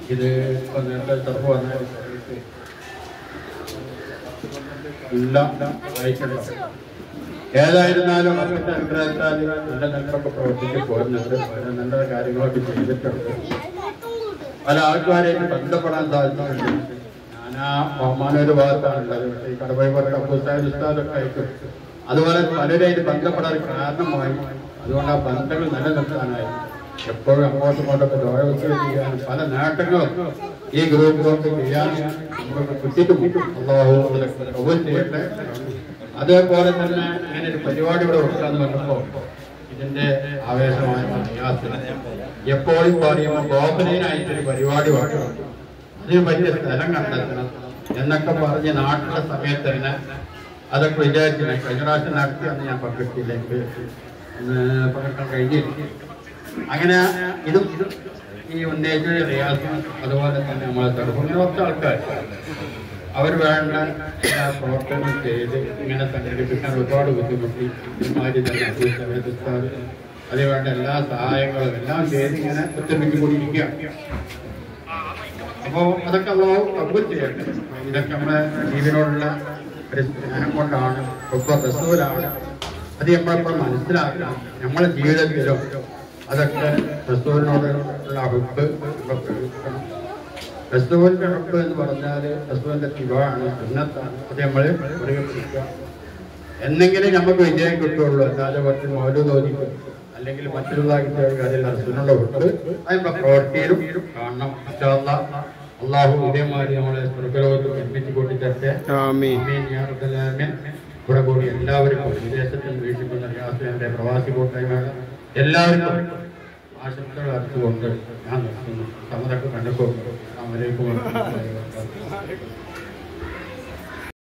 ഇത് ഇപ്പൊ നേരത്തെ ചെറുപ്പം വന്ന സമയത്ത് എല്ലാം വായിക്കണം ഏതായിരുന്നാലും അവരുടെ അനുഗ്രഹത്താൽ നല്ല നല്ലൊക്കെ പ്രവർത്തിച്ച് പോകുന്നുണ്ട് വളരെ നല്ല കാര്യങ്ങളൊക്കെ ചെയ്തിട്ടുണ്ട് പല ആൾക്കാരെയും ബന്ധപ്പെടാൻ സാധിച്ചിട്ടുണ്ട് ഞാൻ ആ ബഹുമാനൊരു ഭാഗത്താണുള്ളത് പക്ഷേ ഈ കടവൈപുറ അബുസാഹിദ് ഉസ്താദൊക്കെ ആയിട്ട് അതുപോലെ പലരെയും ബന്ധപ്പെടാൻ കാരണമായി അതുകൊണ്ട് ആ ബന്ധങ്ങൾ നിലനിർത്താനായി എപ്പോഴും അങ്ങോട്ടും ഇങ്ങോട്ടൊക്കെ ദോഷവസ്ഥ ചെയ്യാനും പല നേട്ടങ്ങളും ഈ ഗ്രൂപ്പിലോട്ട് ചെയ്യാനും നമുക്ക് കിട്ടിയിട്ടുമുണ്ട് അള്ളാഹു അതിലൊക്കെ കബൂൽ ചെയ്യട്ടെ അതേപോലെ തന്നെ ഞാനൊരു പരിപാടി ഇവിടെ വെക്കാന്ന് പറഞ്ഞപ്പോൾ ഇതിന്റെ ആവേശമായ പ്രയാസം എപ്പോഴും പറയുമ്പോൾ ഗോപനീയനായിട്ടൊരു പരിപാടി വെക്കണം അതിന് വലിയ സ്ഥലം കണ്ടെത്തണം എന്നൊക്കെ പറഞ്ഞ് നാട്ടിലെ സമയത്ത് തന്നെ അതൊക്കെ വിചാരിച്ചില്ല കഴിഞ്ഞ പ്രാവശ്യം നടത്തി അന്ന് ഞാൻ പങ്കെടുത്തില്ല എനിക്ക് അന്ന് പങ്കെടുക്കാൻ കഴിഞ്ഞില്ല അങ്ങനെ ഇതും ഇതും ഈ ഉന്നയിച്ച റിയാസും അതുപോലെ തന്നെ നമ്മളെ തടുപ്പ് ഇങ്ങനെ കുറച്ച് ആൾക്കാർ അവർ വേണ്ട എല്ലാ പ്രവർത്തനവും ചെയ്ത് ഇങ്ങനെ സംഘടിപ്പിക്കാൻ ഒരുപാട് ബുദ്ധിമുട്ടി ഇമാരി തന്നെ അബൂ സമേത് ഉസ്താദ് അതിന് വേണ്ട എല്ലാ സഹായങ്ങളും എല്ലാം ചെയ്ത് ഇങ്ങനെ ഒത്തൊരുമിച്ച് കൂടിയിരിക്കുക അപ്പോൾ അതൊക്കെ അള്ളാഹു കബൂൽ ചെയ്യട്ടെ ഇതൊക്കെ നമ്മുടെ ജീവനോടുള്ള ഒരു സ്നേഹം കൊണ്ടാണ് ഒപ്പം റസൂലാണ് അത് നമ്മളെപ്പോൾ മനസ്സിലാക്കണം നമ്മളെ ജീവിതത്തിലും അതൊക്കെ റസൂലിനോടുള്ള ഹുബ് നമ്മൾ പ്രയോഗിക്കണം റസൂലിന്റെ ഹുബ് എന്ന് പറഞ്ഞാൽ റസൂലിന്റെ തിവാണ് സുന്നത്താണ് അത് നമ്മൾ പ്രയോഗിക്കുക എന്നെങ്കിലും നമുക്ക് വിജയം കിട്ടുള്ളൂ അല്ലാതെ കുറച്ച് മൗലു തോന്നിക്കും അല്ലെങ്കിൽ മറ്റുള്ള അതിൽ റസൂലിനുള്ള ഹുബ് അത് നമ്മുടെ പ്രവൃത്തിയിലും കാണണം ഇൻഷാ അല്ലാഹ്. അള്ളാഹു ഇതേമാതിരി നമ്മളെ സ്വർഗലോകത്ത് നിർമ്മിച്ചു കൂട്ടിത്തരട്ടെ ആമീൻ ആമീൻ യാ റബ്ബൽ ആലമീൻ. ഇവിടെ കൂടി എല്ലാവർക്കും വിദേശത്തും വീട്ടിലുള്ള റിയാസിന്റെ പ്രവാസി കൂട്ടായ്മകൾ എല്ലാവർക്കും ആശംസകൾ അർച്ചുകൊണ്ട് ഞാൻ നിർത്തുന്നു സമതൊക്കെ കണ്ടപ്പോൾ അമലേക്കും